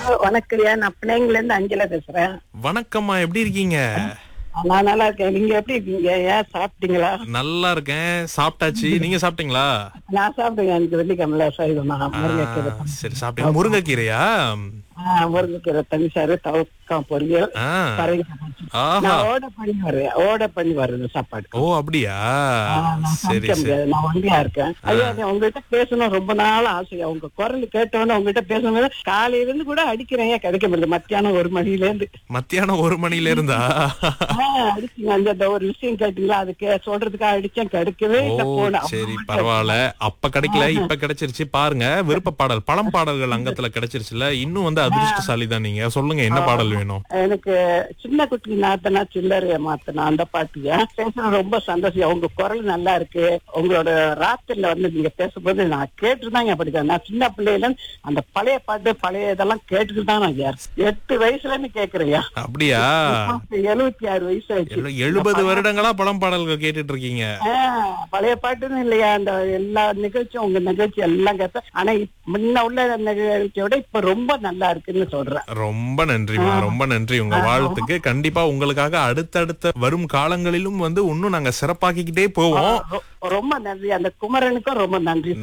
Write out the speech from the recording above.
வணக்கம் நான் பிள்ளைங்கள இருந்து அஞ்சல பேசுறேன் வணக்கம்மா எப்படி இருக்கீங்க நான் நல்லா இருக்கேன் நீங்க எப்படி இருக்கீங்க ஏன் சாப்பிட்டீங்களா நல்லா இருக்கேன் சாப்பிட்டாச்சு நீங்க சாப்பிட்டீங்களா நான் சாப்பிட்டேங்க எனக்கு வெள்ளிக்கிழமை சைவம் நான் முருங்கைக்கீரை ஆ, சரி சாப்பிட்டீங்க முருங்கைக்கீரையா ஆ, முருங்கைக்கீரை தனிசாரு தவக்கம் பொரியல் ஆ, பறவை சமைச்சு. ஆஹா நான் ஓட பண்ணி வருவேன் ஓட பண்ணி வருது சாப்பாடு ஓ அப்படியா ஆ, நான் சரி சமைக்க சரி முடியாது நான் ஒண்டியா இருக்கேன் ஐயா நீ உங்ககிட்ட பேசணும் ரொம்ப நாள் ஆசையா உங்க குரல் கேட்டவொடனே உங்ககிட்ட பேசணும் காலையில இருந்து கூட அடிக்கிறேன் ஏன் கிடைக்க முடியல மத்தியானம் ஒரு மணில இருந்து மத்தியானம் ஒரு மணில இருந்தா ஆ, அடிச்சீங்க அந்த இந்த ஒரு விஷயம் கேட்டீங்களா அதுக்கு சொல்றதுக்காக அடிச்சேன் கிடைக்கவே ஓ இல்ல போன சரி பரவாயில்ல அப்ப கிடைக்கல இப்ப கிடைச்சிருச்சு பாருங்க விருப்ப பாடல் பழம் பாடல்கள் அங்கத்துல கிடைச்சிருச்சுல இன்னும் வந்து அதிர்ஷ்டசாலி தான் நீங்க சொல்லுங்க என்ன பாடல் வேணும் எனக்கு சின்ன குட்டி நாத்தனா சில்லறைய மாத்தனா அந்த பாட்டியா பேசுறது ரொம்ப சந்தோஷம் உங்க குரல் நல்லா இருக்கு உங்களோட ராத்திரில வந்து நீங்க பேசும்போது நான் கேட்டுதான் படிக்கிறேன் நான் சின்ன பிள்ளையில இருந்து அந்த பழைய பாட்டு பழைய இதெல்லாம் கேட்டுட்டு தான் நான் யார் எட்டு வயசுல இருந்து கேக்குறேயா அப்படியா எழுபத்தி ஆறு வயசு ஆச்சு எழு- எழுபது வருடங்களா பழம் பாடல்கள் கேட்டுட்டு இருக்கீங்க ஆ, பழைய பாட்டுன்னு இல்லையா அந்த எல்லா நிகழ்ச்சியும் உங்க நிகழ்ச்சி எல்லாம் கேட்பேன் ஆனா இப்ப முன்ன உள்ள நிகழ்ச்சியை விட இப்ப ரொம்ப நல்லா இருக்குன்னு சொல்றேன் ரொம்ப நன்றிமா ரொம்ப நன்றி உங்க வாழ்த்துக்கு கண்டிப்பா உங்களுக்காக அடுத்தடுத்த வரும் காலங்களிலும் வந்து இன்னும் நாங்க சிறப்பாக்கிக்கிட்டே போவோம் ரொ- ரொம்ப நன்றி அந்த குமரனுக்கும் ரொம்ப நன்றி